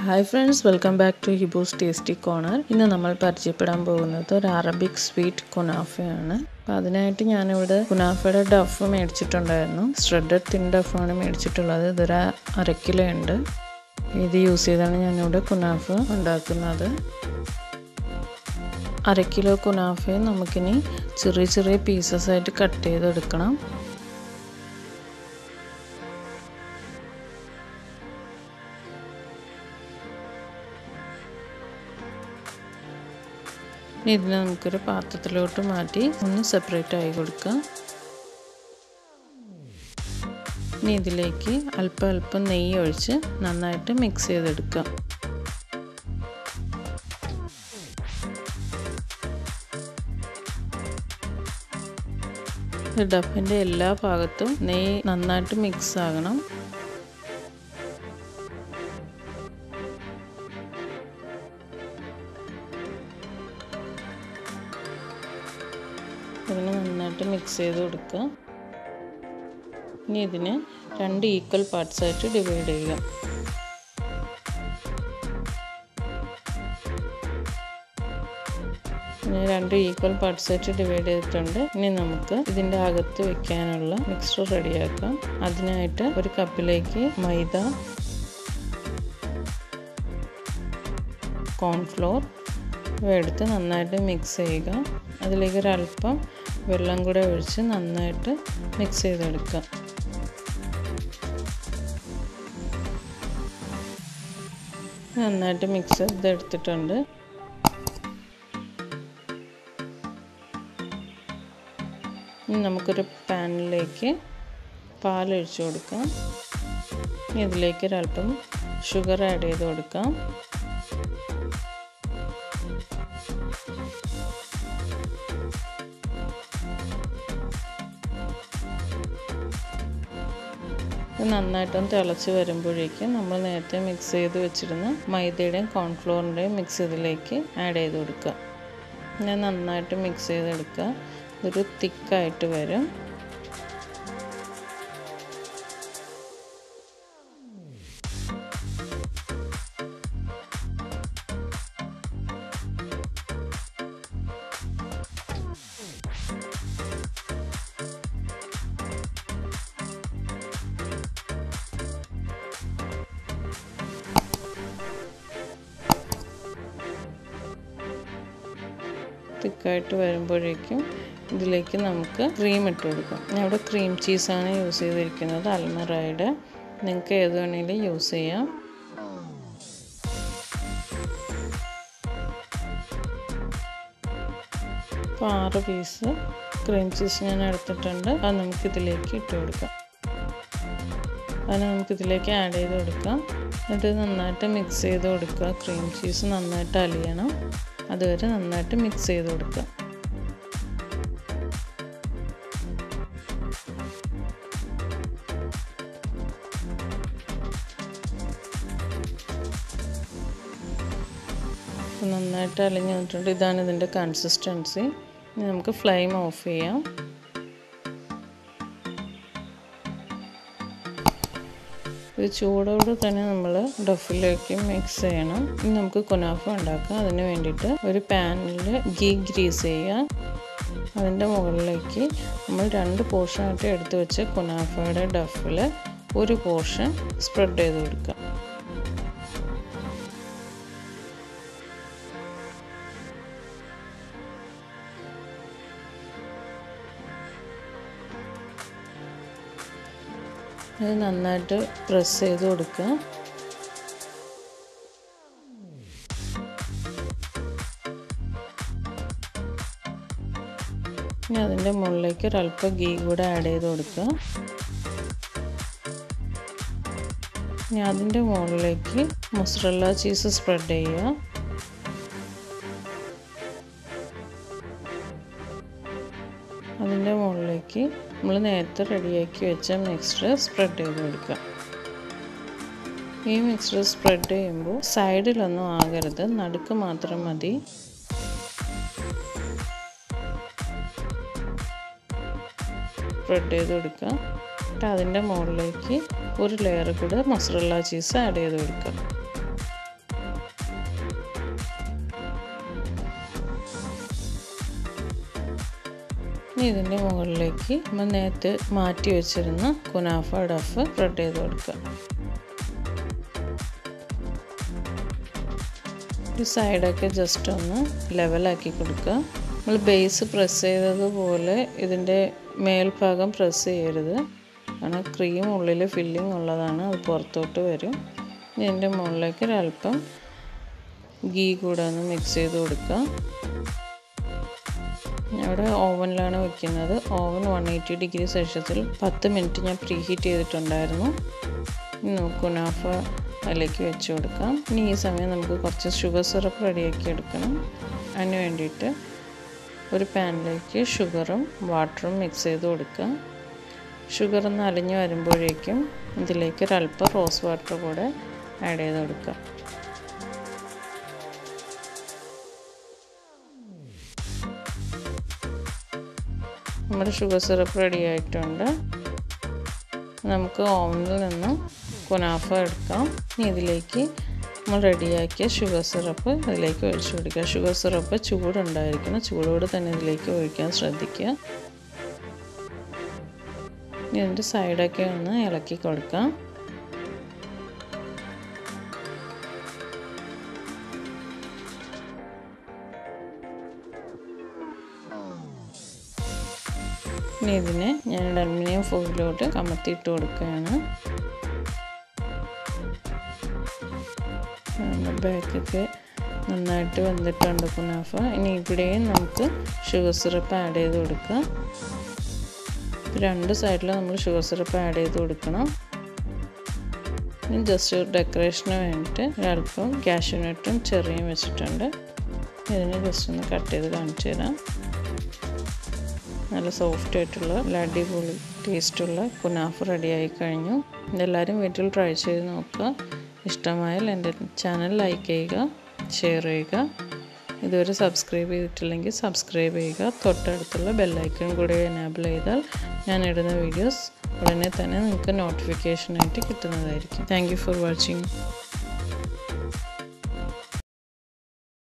hi friends welcome back to Hibu's tasty corner ഇന്ന് നമ്മൾ പരിചയപ്പെടാൻ പോകുന്നത് ഒരു അറബിക് സ്വീറ്റ് കുനാഫയാണ് അപ്പോൾ അതിനായിട്ട് ഞാനിവിടെ കുനാഫയുടെ ഡഫ് മേടിച്ചിട്ടുണ്ടായിരുന്നു സ്ട്രെഡഡ് തിൻ ഡഫാണ് മേടിച്ചിട്ടുള്ളത് ഇതൊരു അര കിലോ ഉണ്ട് ഇത് യൂസ് ചെയ്താണ് ഞാനിവിടെ കുനാഫ ഉണ്ടാക്കുന്നത് അര കിലോ കുനാഫയെ നമുക്കിനി ചെറിയ ചെറിയ പീസസ് ആയിട്ട് കട്ട് ചെയ്തെടുക്കണം ഇനി ഇതിനെ നമുക്കൊരു പാത്രത്തിലോട്ട് മാറ്റി ഒന്ന് സെപ്പറേറ്റ് ആയി കൊടുക്കാം ഇനി ഇതിലേക്ക് അല്പം അല്പം നെയ്യ് ഒഴിച്ച് നന്നായിട്ട് മിക്സ് ചെയ്തെടുക്കാം ഡഫിൻ്റെ എല്ലാ ഭാഗത്തും നെയ്യ് നന്നായിട്ട് മിക്സ് ആകണം ഇതിനെ നന്നായിട്ട് മിക്സ് ചെയ്ത് കൊടുക്കുക ഇനി ഇതിനെ രണ്ട് ഈക്വൽ പാർട്സ് ആയിട്ട് ഡിവൈഡ് ചെയ്യുക ഇനി രണ്ട് ഈക്വൽ പാർട്സ് ആയിട്ട് ഡിവൈഡ് ചെയ്തിട്ടുണ്ട് ഇനി നമുക്ക് ഇതിൻ്റെ അകത്ത് വെക്കാനുള്ള മിക്സ്ചർ റെഡിയാക്കാം അതിനായിട്ട് ഒരു കപ്പിലേക്ക് മൈദ കോൺഫ്ലോർ എടുത്ത് നന്നായിട്ട് മിക്സ് ചെയ്യുക അതിലേക്ക് ഒരല്പം വെള്ളം കൂടെ ഒഴിച്ച് നന്നായിട്ട് മിക്സ് ചെയ്തെടുക്കുക നന്നായിട്ട് മിക്സ് ചെയ്തെടുത്തിട്ടുണ്ട് ഇനി നമുക്കൊരു പാനിലേക്ക് പാലൊഴിച്ച് കൊടുക്കാം ഇതിലേക്ക് ഒരല്പം ഷുഗർ ആഡ് ചെയ്ത് കൊടുക്കാം നന്നായിട്ടൊന്ന് തിളച്ച് വരുമ്പോഴേക്കും നമ്മൾ നേരത്തെ മിക്സ് ചെയ്ത് വെച്ചിരുന്ന മൈദയുടെയും കോൺഫ്ലോറിൻ്റെയും മിക്സ് ഇതിലേക്ക് ആഡ് ചെയ്ത് കൊടുക്കുക ഞാൻ നന്നായിട്ട് മിക്സ് ചെയ്തെടുക്കുക ഒരു തിക്കായിട്ട് വരും തിക്കായിട്ട് വരുമ്പോഴേക്കും ഇതിലേക്ക് നമുക്ക് ക്രീം ഇട്ട് കൊടുക്കാം ഞാൻ ഇവിടെ ക്രീം ചീസാണ് യൂസ് ചെയ്തിരിക്കുന്നത് അൽമറയുടെ നിങ്ങൾക്ക് ഏത് വേണമെങ്കിലും യൂസ് ചെയ്യാം അപ്പോൾ ആറ് പീസ് ക്രീം ചീസ് ഞാൻ എടുത്തിട്ടുണ്ട് അത് നമുക്ക് ഇതിലേക്ക് ഇട്ട് കൊടുക്കാം അതിന് നമുക്ക് ഇതിലേക്ക് ആഡ് ചെയ്ത് കൊടുക്കാം എന്നിട്ട് നന്നായിട്ട് മിക്സ് ചെയ്ത് കൊടുക്കുക ക്രീം ചീസ് നന്നായിട്ട് അലിയണം അതുവരെ നന്നായിട്ട് മിക്സ് ചെയ്ത് കൊടുക്കുക നന്നായിട്ട് അലിഞ്ഞ് വന്നിട്ടുണ്ട് ഇതാണ് ഇതിൻ്റെ കൺസിസ്റ്റൻസി ഇനി നമുക്ക് ഫ്ലെയിം ഓഫ് ചെയ്യാം ഇത് ചൂടോടെ തന്നെ നമ്മൾ ഡഫിലേക്ക് മിക്സ് ചെയ്യണം ഇനി നമുക്ക് കുനാഫ ഉണ്ടാക്കാം അതിന് വേണ്ടിയിട്ട് ഒരു പാനിൽ ഗീ ഗ്രീസ് ചെയ്യുക അതിൻ്റെ മുകളിലേക്ക് നമ്മൾ രണ്ട് പോർഷനായിട്ട് എടുത്തു വെച്ച് കുനാഫയുടെ ഡഫിൽ ഒരു പോർഷൻ സ്പ്രെഡ് ചെയ്ത് കൊടുക്കുക അത് നന്നായിട്ട് പ്രസ് ചെയ്ത് കൊടുക്കുക ഇനി അതിൻ്റെ മുകളിലേക്ക് ഒരല്പം ഗീ കൂടെ ആഡ് ചെയ്ത് കൊടുക്കുക ഇനി അതിൻ്റെ മുകളിലേക്ക് മൊസറല്ല ചീസ് സ്പ്രെഡ് ചെയ്യുക അതിൻ്റെ മുകളിലേക്ക് നമ്മൾ നേരത്തെ റെഡിയാക്കി വെച്ച മിക്സ്ചർ സ്പ്രെഡ് ചെയ്ത് കൊടുക്കുക ഈ മിക്സ്ചർ സ്പ്രെഡ് ചെയ്യുമ്പോൾ സൈഡിലൊന്നും ആകരുത് നടുക്ക് മാത്രം മതി സ്പ്രെഡ് ചെയ്ത് കൊടുക്കുക എന്നിട്ട് അതിൻ്റെ മുകളിലേക്ക് ഒരു ലെയർ കൂടെ മൊസറല്ല ചീസ് ആഡ് ചെയ്ത് കൊടുക്കുക ഇനി ഇതിൻ്റെ മുകളിലേക്ക് നമ്മൾ നേരത്തെ മാറ്റി വെച്ചിരുന്ന കുനാഫ ഡഫ് സ്പ്രെഡ് ചെയ്ത് കൊടുക്കുക ഈ സൈഡൊക്കെ ജസ്റ്റ് ഒന്ന് ലെവലാക്കി കൊടുക്കുക നമ്മൾ ബേസ് പ്രസ് ചെയ്തതുപോലെ ഇതിൻ്റെ മേൽഭാഗം പ്രസ് ചെയ്യരുത് കാരണം ക്രീം ഉള്ളിൽ ഫില്ലിംഗ് ഉള്ളതാണ് അത് പുറത്തോട്ട് വരും ഇതിൻ്റെ മുകളിലേക്ക് ഒരല്പം ഗീ കൂടെ ഒന്ന് മിക്സ് ചെയ്ത് കൊടുക്കുക അവിടെ ഓവനിലാണ് വെക്കുന്നത് ഓവൻ വൺ എയ്റ്റി ഡിഗ്രി സെൽഷ്യസിൽ പത്ത് മിനിറ്റ് ഞാൻ പ്രീ ഹീറ്റ് ചെയ്തിട്ടുണ്ടായിരുന്നു കുനാഫ അതിലേക്ക് വെച്ച് കൊടുക്കാം ഇനി ഈ സമയം നമുക്ക് കുറച്ച് ഷുഗർ സിറപ്പ് റെഡിയാക്കി എടുക്കണം അതിന് വേണ്ടിയിട്ട് ഒരു പാനിലേക്ക് ഷുഗറും വാട്ടറും മിക്സ് ചെയ്ത് കൊടുക്കുക ഷുഗർ ഒന്ന് അലിഞ്ഞ് വരുമ്പോഴേക്കും ഇതിലേക്ക് ഒരല്പം റോസ് വാട്ടർ കൂടെ ആഡ് ചെയ്ത് കൊടുക്കുക നമ്മുടെ ഷുഗർ സിറപ്പ് റെഡി ആയിട്ടുണ്ട് നമുക്ക് ഓവനിൽ നിന്ന് കുനാഫ എടുക്കാം ഇനി ഇതിലേക്ക് നമ്മൾ റെഡിയാക്കിയ ഷുഗർ സിറപ്പ് ഇതിലേക്ക് ഒഴിച്ചു കൊടുക്കുക ഷുഗർ സിറപ്പ് ചൂടുണ്ടായിരിക്കണം ചൂടോട് തന്നെ ഇതിലേക്ക് ഒഴിക്കാൻ ശ്രദ്ധിക്കുക ഇനി ഇതിൻ്റെ സൈഡൊക്കെ ഒന്ന് ഇളക്കി കൊടുക്കാം ഇനി ഇതിനെ ഞാൻ അലുമിനിയം ഫോയിലോട്ട് കമത്തിയിട്ട് കൊടുക്കുകയാണ് ബാക്കൊക്കെ നന്നായിട്ട് വെന്തിട്ടുണ്ട് കുനാഫ ഇനി ഇവിടെയും നമുക്ക് ഷുഗർ സിറപ്പ് ആഡ് ചെയ്ത് കൊടുക്കാം രണ്ട് സൈഡിലും നമ്മൾ ഷുഗർ സിറപ്പ് ആഡ് ചെയ്ത് കൊടുക്കണം ഇനി ജസ്റ്റ് ഡെക്കറേഷന് വേണ്ടിയിട്ട് ഒരല്പം കാഷ്യൂനട്ടും ചെറിയും വെച്ചിട്ടുണ്ട് ഇതിനെ ജസ്റ്റ് ഒന്ന് കട്ട് ചെയ്ത് കാണിച്ചു തരാം നല്ല സോഫ്റ്റ് ആയിട്ടുള്ള നല്ല അടിപൊളി ടേസ്റ്റുള്ള കുനാഫ് റെഡിയായി കഴിഞ്ഞു ഇതെല്ലാവരും വീട്ടിൽ ട്രൈ ചെയ്ത് നോക്കുക ഇഷ്ടമായാൽ എൻ്റെ ചാനൽ ലൈക്ക് ചെയ്യുക ഷെയർ ചെയ്യുക ഇതുവരെ സബ്സ്ക്രൈബ് ചെയ്തിട്ടില്ലെങ്കിൽ സബ്സ്ക്രൈബ് ചെയ്യുക തൊട്ടടുത്തുള്ള ബെല്ലൈക്കൺ കൂടെ എനാബിൾ ചെയ്താൽ ഞാൻ ഇടുന്ന വീഡിയോസ് ഉടനെ തന്നെ നിങ്ങൾക്ക് നോട്ടിഫിക്കേഷനായിട്ട് കിട്ടുന്നതായിരിക്കും താങ്ക് ഫോർ വാച്ചിങ്